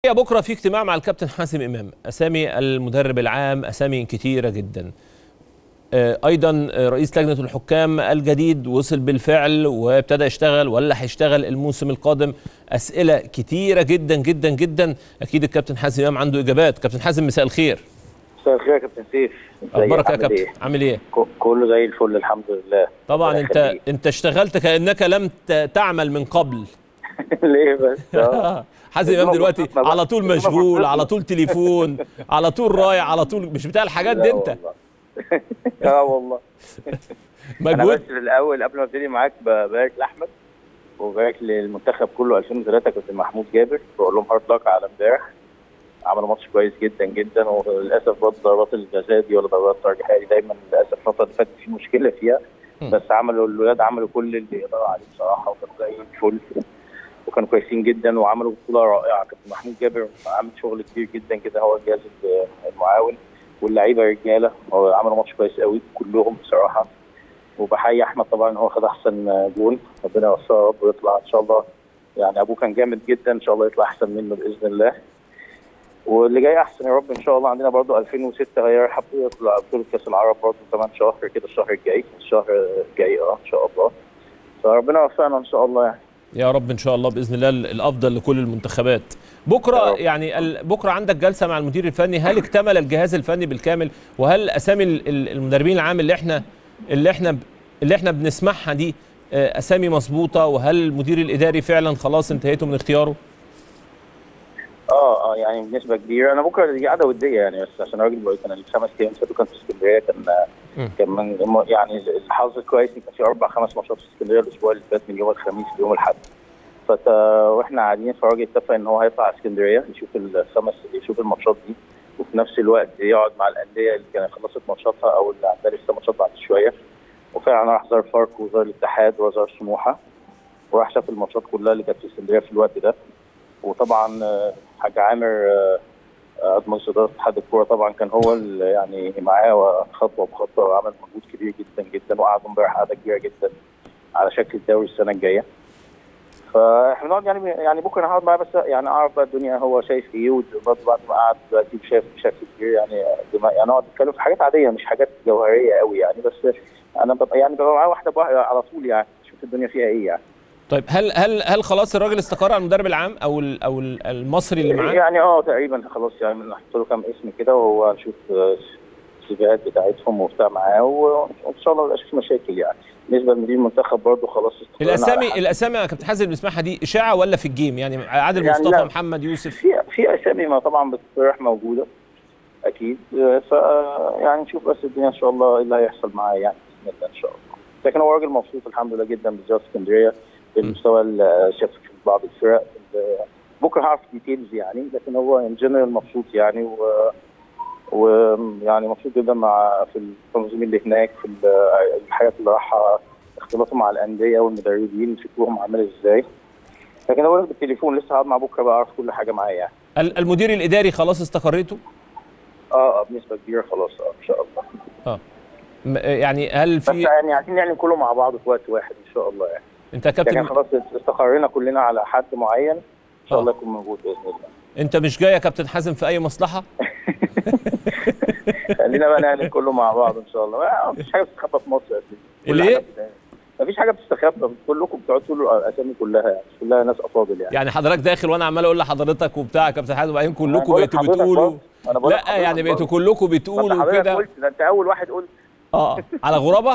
بكره في اجتماع مع الكابتن حازم امام اسامي المدرب العام اسامي كتيره جدا آه، ايضا آه، رئيس لجنه الحكام الجديد وصل بالفعل وابتدى يشتغل ولا هيشتغل الموسم القادم اسئله كتيره جدا جدا جدا اكيد الكابتن حازم امام عنده اجابات كابتن حازم مساء الخير مساء الخير يا كابتن سيف ازيك؟ اخبارك يا عامل كابتن إيه؟ عامل ايه ك- كله زي الفل الحمد لله طبعا الله انت يخليك. انت اشتغلت كانك لم ت- تعمل من قبل ليه بس آه. حازم امام ما- دلوقتي ما- على طول ما- مشغول على طول تليفون على طول رايح على طول مش بتاع الحاجات دي لا انت والله. اه والله انا مجهود بس في الاول قبل ما ابتدي معاك ببارك لاحمد وبارك للمنتخب كله 2003 كابتن محمود جابر بقول لهم هارد لك على امبارح عملوا ماتش كويس جدا جدا وللاسف برضه ضربات الجزاء دي ولا ضربات الترجيحيه دي دايما للاسف الفتره اللي فاتت في مشكله فيها م. بس عملوا الولاد عملوا كل اللي يقدروا عليه بصراحه وكانوا زي الفل وكانوا كويسين جدا وعملوا بطوله رائعه كابتن محمود جابر عامل شغل كبير جدا كده هو الجهاز المعاون واللعيبه رجاله هو عملوا ماتش كويس قوي كلهم بصراحه وبحيي احمد طبعا هو خد احسن جول ربنا يوفقه يا رب ويطلع ان شاء الله يعني ابوه كان جامد جدا ان شاء الله يطلع احسن منه باذن الله واللي جاي احسن يا رب ان شاء الله عندنا برضو 2006 هيروح يطلع بطوله كاس العرب برضو كمان شهر كده الشهر الجاي الشهر الجاي اه ان شاء الله فربنا يوفقنا ان شاء الله يعني يا رب ان شاء الله باذن الله الافضل لكل المنتخبات بكره يا رب. يعني ال- بكره عندك جلسه مع المدير الفني هل اكتمل الجهاز الفني بالكامل وهل اسامي ال- ال- المدربين العام اللي احنا اللي احنا ب- اللي احنا بنسمعها دي آه، اسامي مظبوطه وهل المدير الاداري فعلا خلاص انتهيتوا من اختياره اه اه يعني بنسبه كبيره انا بكره دي قاعده وديه يعني بس عشان راجل بقول كان الخمس ايام فاتوا كان في اسكندريه كان مم. كان من يعني الحظ كويس إن كان في اربع خمس ماتشات في اسكندريه الاسبوع اللي فات من يوم الخميس ليوم الاحد فت واحنا قاعدين فالراجل اتفق ان هو هيطلع اسكندريه يشوف الخمس يشوف الماتشات دي وفي نفس الوقت يقعد مع الانديه اللي كانت خلصت ماتشاتها او اللي عندها لسه ماتشات بعد شويه وفعلا راح زار فاركو وزار الاتحاد وزار سموحه وراح شاف الماتشات كلها اللي كانت في اسكندريه في الوقت ده وطبعا آه، حاج عامر آه، آه، ادمن صداره اتحاد الكوره طبعا كان هو اللي يعني معاه خطوه بخطوه وعمل مجهود كبير جدا جدا وقعدوا امبارح قعده كبيره جدا على شكل الدوري السنه الجايه فاحنا بنقعد يعني يعني بكره هقعد معاه بس يعني اعرف بقى الدنيا هو شايف ايه وبرضه بعد ما قعد دلوقتي شايف بشكل كبير يعني دماء يعني نقعد نتكلم في حاجات عاديه مش حاجات جوهريه قوي يعني بس انا ببقى يعني ببقى معاه واحده بواحده على طول يعني شوف الدنيا فيها ايه يعني طيب هل هل هل خلاص الراجل استقر على المدرب العام او ال- او ال- المصري اللي معاه يعني اه تقريبا خلاص يعني نحط له كام اسم كده وهو نشوف آه، السيفيهات بتاعتهم وبتاع معاه و- وان شاء الله ما يبقاش في مشاكل يعني بالنسبه لمدير المنتخب برضه خلاص استقرينا على الاسامي حد. الاسامي يا كابتن حازم اللي بنسمعها دي اشاعه ولا في الجيم يعني عادل يعني مصطفى لا. محمد يوسف في في اسامي ما طبعا بتطرح موجوده اكيد آه، ف يعني نشوف بس الدنيا ان شاء الله ايه اللي هيحصل معاه يعني باذن الله ان شاء الله لكن هو راجل مبسوط الحمد لله جدا بالذات في اسكندريه بالمستوى اللي شاف في بعض الفرق ال- بكره هعرف ديتيلز يعني لكن هو ان جنرال مبسوط يعني و ويعني مبسوط جدا مع في التنظيم اللي هناك في ال- الحاجات اللي راح اختلاطه مع الانديه والمدربين شكلهم عامل ازاي لكن هو بالتليفون لسه هقعد مع بكره بقى اعرف كل حاجه معاه يعني ال- المدير الاداري خلاص استقريته اه اه بنسبه كبيره خلاص اه ان شاء الله م- يعني هل بس في يعني عايزين نعلن كله مع بعض في وقت واحد ان شاء الله يعني انت يا لكن كابتن خلاص استقرينا كلنا على حد معين ان شاء آه. الله يكون موجود باذن الله انت مش جاي يا كابتن حازم في اي مصلحه خلينا بقى نعلن كله مع بعض ان شاء الله ما فيش حاجه بتستخبى في مصر يا سيدي كل اللي حاجة إيه؟ بتتعمل. ما فيش حاجه بتستخبى كلكم بتقعدوا تقولوا الاسامي كلها يعني كلها ناس افاضل يعني يعني حضرتك داخل وانا عمال اقول لحضرتك وبتاع يا كابتن حازم وبعدين أنا كلكم بقول بقيتوا لحضرتك بتقولوا برضه. أنا بقول لا لحضرتك يعني بقيتوا برضه. كلكم ما انت بتقولوا حضرتك كده قلت ده انت اول واحد قلت اه على غرابه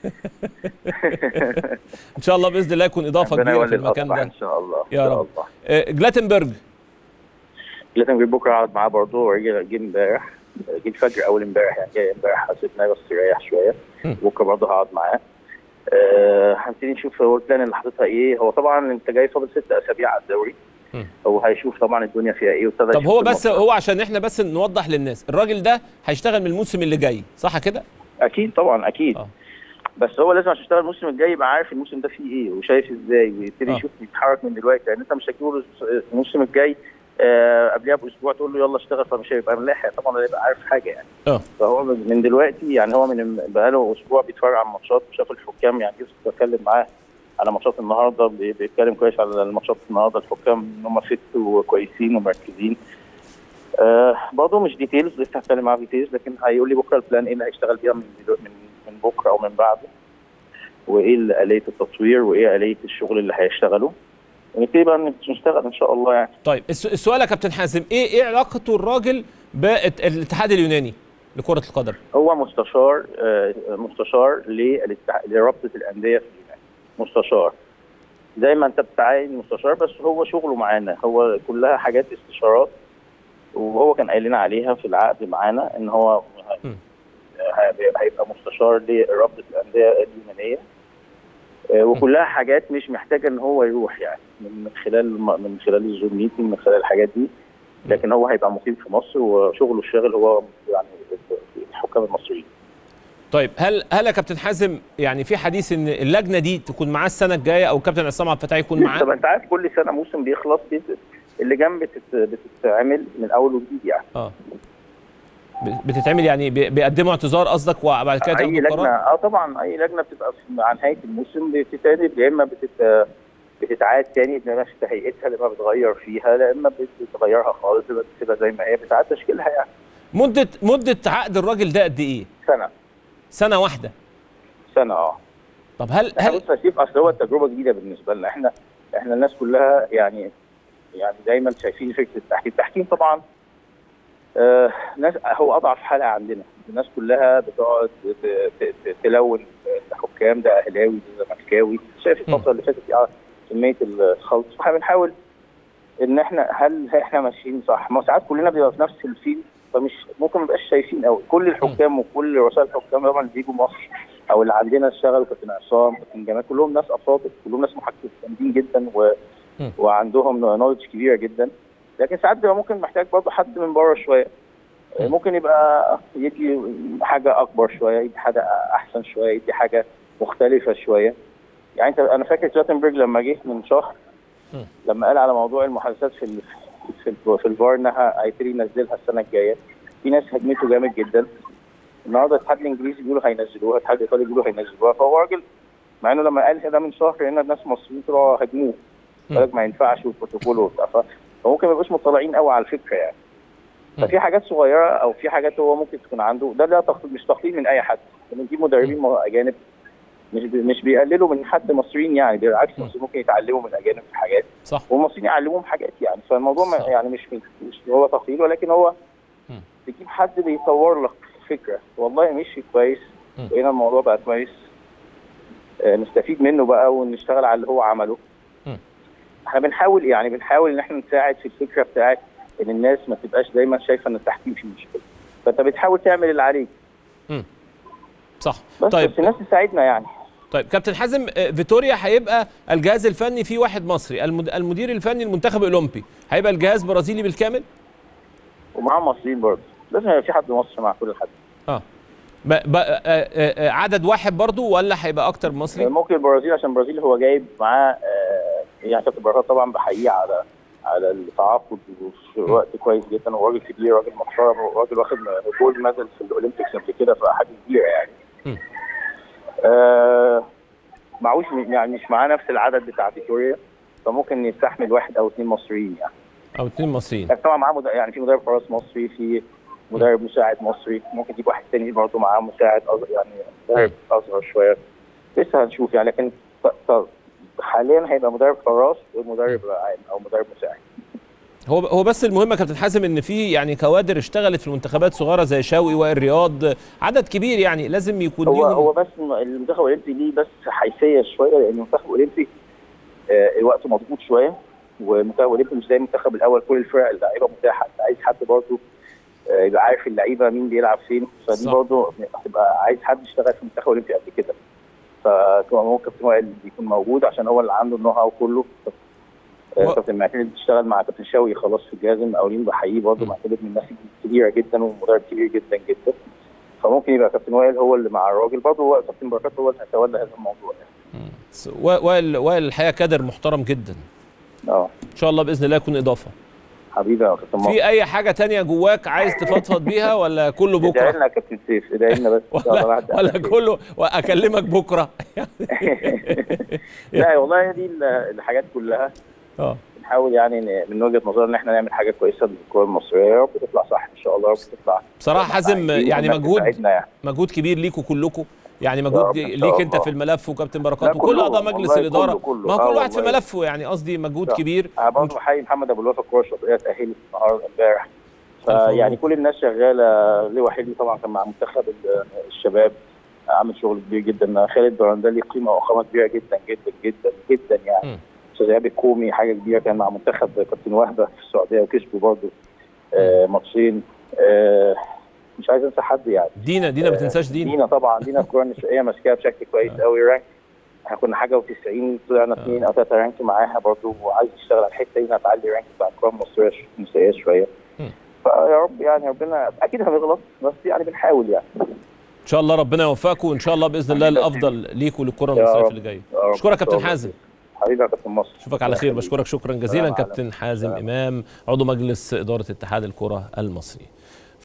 ان شاء الله باذن الله يكون اضافه ربنا كبيره في يولي المكان الأصلح ده ان شاء الله يا ان شاء رب. الله آه، جلاتنبرج لازم جه بكره اقعد معاه برضه ورجع جه امبارح جه الفجر اول امبارح يعني جاي امبارح حسيت بس يريح شويه مم. بكره برضه هقعد معاه أه هنبتدي نشوف هو البلان اللي حاططها ايه هو طبعا انت جاي فاضل ست اسابيع على الدوري مم. هو هيشوف طبعا الدنيا فيها ايه وابتدى طب يشوف هو بس الماتشات. هو عشان احنا بس نوضح للناس الراجل ده هيشتغل من الموسم اللي جاي صح كده اكيد طبعا اكيد آه. بس هو لازم عشان يشتغل الموسم الجاي يبقى عارف الموسم ده فيه ايه وشايف ازاي ويبتدي آه. يشوف يتحرك من دلوقتي يعني انت مش هتجيبه الموسم الجاي آه قبلها باسبوع تقول له يلا اشتغل فمش هيبقى ملاحق طبعا هيبقى عارف حاجه يعني اه فهو من دلوقتي يعني هو من بقاله اسبوع بيتفرج على الماتشات وشاف الحكام يعني جيت بتكلم معاه على ماتشات النهارده بي- بيتكلم كويس على الماتشات النهارده الحكام ان هم فت وكويسين ومركزين آه برضه مش ديتيلز لسه هتكلم معاه ديتيلز لكن هيقول لي بكره البلان ايه اللي هيشتغل بيها من دلو- من من بكره او من بعده وايه ال- آلية التطوير وايه آلية الشغل اللي هيشتغله ونبتدي بقى نشتغل ان شاء الله يعني طيب الس- السؤال يا كابتن حازم ايه ايه علاقته الراجل بالاتحاد اليوناني لكره القدم هو مستشار آه، مستشار للاتح- لرابطه الانديه في اليونان مستشار زي ما انت بتعين مستشار بس هو شغله معانا هو كلها حاجات استشارات وهو كان قايل لنا عليها في العقد معانا ان هو م. هي- هيبقى مستشار لرابطه الانديه اليونانيه آه، وكلها حاجات مش محتاجه ان هو يروح يعني من خلال من خلال الزوم ميتنج من خلال الحاجات دي لكن هو هيبقى مقيم في مصر وشغله الشاغل هو يعني الحكام المصريين طيب هل هل يا كابتن حازم يعني في حديث ان اللجنه دي تكون معاه السنه الجايه او كابتن عصام عبد الفتاح يكون طب معاه انت عارف كل سنه موسم بيخلص بت- اللجان بتت... بتتعمل من اول وجديد يعني اه ب- بتتعمل يعني بي- بيقدموا اعتذار قصدك وبعد كده اي تاخدوا لجنه القرار اه طبعا اي لجنه بتبقى في- عن نهايه الموسم بتتعمل يا اما بتت... بتتعاد تاني نفس هيئتها لما بتغير فيها لا اما بتغيرها خالص يبقى بتسيبها زي ما هي بتعاد تشكيلها يعني مده مده عقد الراجل ده قد ايه سنه سنه واحده سنه اه طب هل احنا هل بص يا سيف اصل هو تجربه جديده بالنسبه لنا احنا احنا الناس كلها يعني يعني دايما شايفين فكره التحكيم، التحكيم طبعا آه ناس هو اضعف حلقه عندنا، الناس كلها بتقعد ت- ت- ت- تلون الحكام ده اهلاوي ده زملكاوي، شايف الفتره اللي فاتت يعني كميه الخلط، فاحنا بنحاول ان احنا هل احنا ماشيين صح؟ ما ساعات كلنا بيبقى في نفس الفيلد فمش ممكن ما نبقاش شايفين قوي، كل الحكام وكل رؤساء الحكام طبعا اللي بيجوا مصر او اللي عندنا اشتغلوا كابتن عصام كابتن جمال كلهم ناس افاضل كلهم ناس محكمين جدا و... مم. وعندهم نولج كبيره جدا لكن ساعات بيبقى ممكن محتاج برضه حد من بره شويه مم. ممكن يبقى يدي حاجه اكبر شويه يدي حاجه احسن شويه يدي حاجه مختلفه شويه يعني انت انا فاكر كلاتنبرج لما جه من شهر مم. لما قال على موضوع المحادثات في ال... في ال... في الفار انها هيبتدي ينزلها السنه الجايه في ناس هجمته جامد جدا النهارده الاتحاد الانجليزي بيقولوا هينزلوها الاتحاد الايطالي بيقولوا هينزلوها فهو راجل مع انه لما قال ده من شهر هنا الناس المصريين طلعوا هاجموه مم. قال لك ما ينفعش والبروتوكول وبتاع ف- فممكن ما يبقوش مطلعين قوي على الفكره يعني مم. ففي حاجات صغيره او في حاجات هو ممكن تكون عنده ده لا تخطيط مش تخطيط من اي حد بنجيب مدربين م- اجانب مش بي مش بيقللوا من حد مصريين يعني بالعكس مم. المصريين ممكن يتعلموا من الاجانب في حاجات صح والمصريين يعلموهم حاجات يعني فالموضوع ما صح. يعني مش مش هو تخطيط ولكن هو مم. تجيب حد بيطور لك فكره والله مشي كويس مم. وهنا الموضوع بقى كويس آه، نستفيد منه بقى ونشتغل على اللي هو عمله مم. احنا بنحاول يعني بنحاول ان احنا نساعد في الفكره بتاعت ان الناس ما تبقاش دايما شايفه ان التحكيم فيه مشكله فانت بتحاول تعمل اللي عليك صح بس طيب بس الناس تساعدنا يعني طيب كابتن حازم آه، فيتوريا هيبقى الجهاز الفني فيه واحد مصري المد- المدير الفني المنتخب الاولمبي هيبقى الجهاز برازيلي بالكامل ومعاهم مصريين برضه لازم يبقى في حد مصري مع كل حد اه ب... ب... آه، آه، آه، عدد واحد برضو ولا هيبقى اكتر مصري ممكن البرازيل عشان البرازيل هو جايب معاه آه، يعني كابتن بركات طبعا بحييه على على التعاقد وفي وقت كويس جدا وراجل كبير راجل محترم وراجل واخد جولد ميدال في الاولمبيكس قبل كده فحاجه كبيره يعني. مم. آه معوش يعني مش معاه نفس العدد بتاع فيكتوريا فممكن يستحمل واحد او اثنين مصريين يعني. او اتنين مصريين لكن طبعا معاه مد... يعني في مدرب حراس مصري في مدرب مساعد مصري ممكن يجيب واحد تاني برضه معاه مساعد أصغر يعني مدرب اصغر شويه لسه هنشوف يعني لكن ط... ط... حاليا هيبقى مدرب حراس ومدرب عام او مدرب مساعد هو هو بس المهم يا كابتن حازم ان في يعني كوادر اشتغلت في المنتخبات صغيره زي شوقي وائل رياض عدد كبير يعني لازم يكون هو ليهم هو بس الم- المنتخب الاولمبي ليه بس حيثيه شويه لان المنتخب الاولمبي آه، الوقت مضغوط شويه والمنتخب الاولمبي مش زي المنتخب الاول كل الفرق اللعيبه متاحه انت عايز حد برضه آه، يبقى عارف اللعيبه مين بيلعب فين فدي صح. برضه هتبقى عايز حد يشتغل في المنتخب الاولمبي قبل كده فكمان ممكن كابتن وائل يكون موجود عشان هو اللي عنده النو هاو كله آه، و- كابتن معتمد بيشتغل مع كابتن شوقي خلاص في الجهاز المقاولين بحييه برضه م. معتمد من الناس كبيره جدا ومدرب كبير جدا جدا فممكن يبقى كابتن وائل هو اللي مع الراجل برضه هو كابتن بركات هو اللي هيتولى هذا الموضوع يعني. س- وا- وائل وائل الحقيقه كادر محترم جدا اه ان شاء الله باذن الله يكون اضافه حبيبي يا كابتن مصر في اي حاجه تانية جواك عايز تفضفض لنا ولا كله ادعي بكره لنا يا كابتن سيف ادعي لنا بس إن شاء الله ولا بعد- ولا كله واكلمك بكره لا والله هي دي ال- الحاجات كلها اه بنحاول يعني ن- من وجهه نظرنا ان احنا نعمل حاجه كويسه للكره المصريه يا رب تطلع صح ان شاء الله يا رب تطلع بصراحه حازم يعني والناس مجهود تساعدنا يعني مجهود كبير ليكوا كلكم يعني يا مجهود رب إن شاء ليك انت الله. في الملف وكابتن لا، بركات وكل كلهم، اعضاء مجلس والله الاداره كله- كله. ما هو آه كل واحد في والله. ملفه يعني قصدي مجهود صح. كبير انا برضه بحيي محمد ابو الوفا الكوره الشاطئيه اتاهلت النهارده امبارح فيعني مبروك. كل الناس شغاله لواء حلمي طبعا كان مع منتخب ال- الشباب عامل شغل كبير جدا خالد براندلي قيمه وقامه كبيره جدا جدا جدا جدا يعني مم. استاذ ايهاب الكومي حاجه كبيره كان مع منتخب كابتن وهبه في السعوديه وكسبوا برضه آه ماتشين آه مش عايز انسى حد يعني دينا دينا ما تنساش دينا دينا طبعا دينا الكوره النسائيه ماسكاها بشكل كويس قوي رانك احنا كنا حاجه و90 طلعنا اثنين او ثلاثه رانك معاها برضه وعايز يشتغل على الحته دي انها تعلي رانك بتاع الكوره المصريه ش- النسائيه شويه مم. فيا رب يعني ربنا اكيد هنغلط بس يعني بنحاول يعني ان شاء الله ربنا يوفقكم وان شاء الله باذن الله الافضل ليكوا للكره يا المصريه رب. في اللي جاي يا رب اشكرك إن شاء كابتن الله. حازم حبيبي يا كابتن مصر اشوفك على خير بشكرك شكرا جزيلا سلام عليكم. كابتن حازم سلام. امام عضو مجلس اداره اتحاد الكره المصري